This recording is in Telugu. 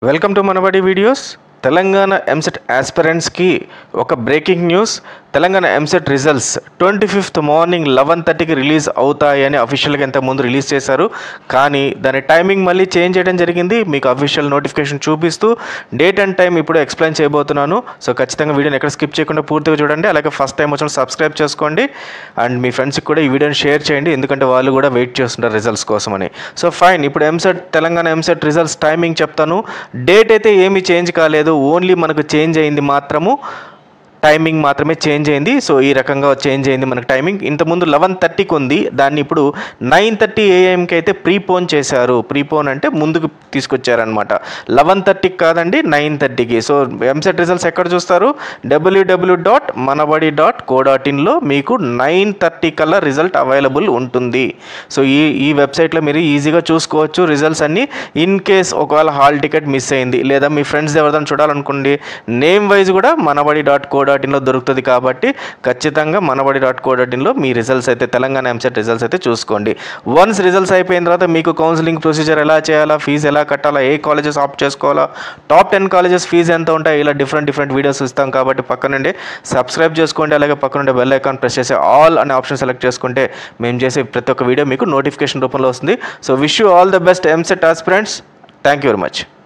welcome to Manabadi videos Telangana EAMCET ఆస్పిరెంట్స్కి ఒక breaking news Telangana EAMCET results twenty fifth morning eleven థర్టీకి రిలీజ్ అవుతాయని అఫీషియల్గా ఇంతకుముందు రిలీజ్ చేశారు కానీ దాని టైమింగ్ మళ్ళీ చేంజ్ చేయడం జరిగింది మీకు అఫీషియల్ నోటిఫికేషన్ చూపిస్తూ డేట్ అండ్ టైం ఇప్పుడు ఎక్స్ప్లెయిన్ చేయబోతున్నాను సో ఖచ్చితంగా వీడియోని ఎక్కడ స్కిప్ చేయకుండా పూర్తిగా చూడండి అలాగే ఫస్ట్ టైం వచ్చిన సబ్స్క్రైబ్ చేసుకోండి అండ్ మీ ఫ్రెండ్స్కి కూడా ఈ వీడియోని షేర్ చేయండి ఎందుకంటే వాళ్ళు కూడా వెయిట్ చేస్తుంటారు రిజల్ట్స్ కోసమని సో ఫైన్ ఇప్పుడు EAMCET Telangana EAMCET results timing చెప్తాను డేట్ అయితే ఏమీ చేంజ్ కాలేదు ఓన్లీ మనకు చేంజ్ అయింది మాత్రము టైమింగ్ మాత్రమే చేంజ్ అయింది సో ఈ రకంగా చేంజ్ అయింది మనకు టైమింగ్ ఇంతకుముందు లెవెన్ థర్టీకి ఉంది దాన్ని ఇప్పుడు నైన్ థర్టీ ఏఎంకి అయితే ప్రీపోన్ చేశారు ప్రీపోన్ అంటే ముందుకు తీసుకొచ్చారనమాట లెవెన్ థర్టీకి కాదండి నైన్ థర్టీకి సో ఎంసెట్ రిజల్ట్స్ ఎక్కడ చూస్తారు WWW dot Manabadi dot co dot ఇన్లో మీకు నైన్ థర్టీ కల్లా రిజల్ట్ అవైలబుల్ ఉంటుంది సో ఈ ఈ వెబ్సైట్లో మీరు ఈజీగా చూసుకోవచ్చు రిజల్ట్స్ అన్నీ ఇన్ కేస్ ఒకవేళ హాల్ టికెట్ మిస్ అయింది లేదా మీ ఫ్రెండ్స్ ఎవరిదైనా చూడాలనుకోండి నేమ్ వైజ్ కూడా మనబడి డాట్ కో డాట్ ఇన్లో దొరుకుతుంది కాబట్టి ఖచ్చితంగా మనబడి డాట్ కో డాట్ ఇన్లో మీ రిజల్ట్స్ అయితే తెలంగాణ ఎంసెట్ రిజల్ట్స్ అయితే చూసుకోండి వన్స్ రిజల్ట్స్ అయిపోయిన తర్వాత మీకు కౌన్సిలింగ్ ప్రొసీజర్ ఎలా చేయాలా ఫీజు ఎలా కట్టాలా ఏ కాలేజెస్ ఆప్ట్ చేసుకోవాలా టాప్ టెన్ కాలేజెస్ ఫీజు ఎంత ఉంటాయి ఇలా డిఫరెంట్ డిఫరెంట్ వీడియోస్ ఇస్తాం కాబట్టి పక్కనుండి సబ్స్క్రైబ్ చేసుకోండి అలాగే పక్కనుండి బెల్ ఐకాన్ ప్రెస్ చేసి ఆల్ అనే ఆప్షన్ సెలెక్ట్ చేసుకుంటే మేము చేసే ప్రతి ఒక్క వీడియో మీకు నోటిఫికేషన్ రూపంలో వస్తుంది so wish you all the best EAMCET aspirants thank you very much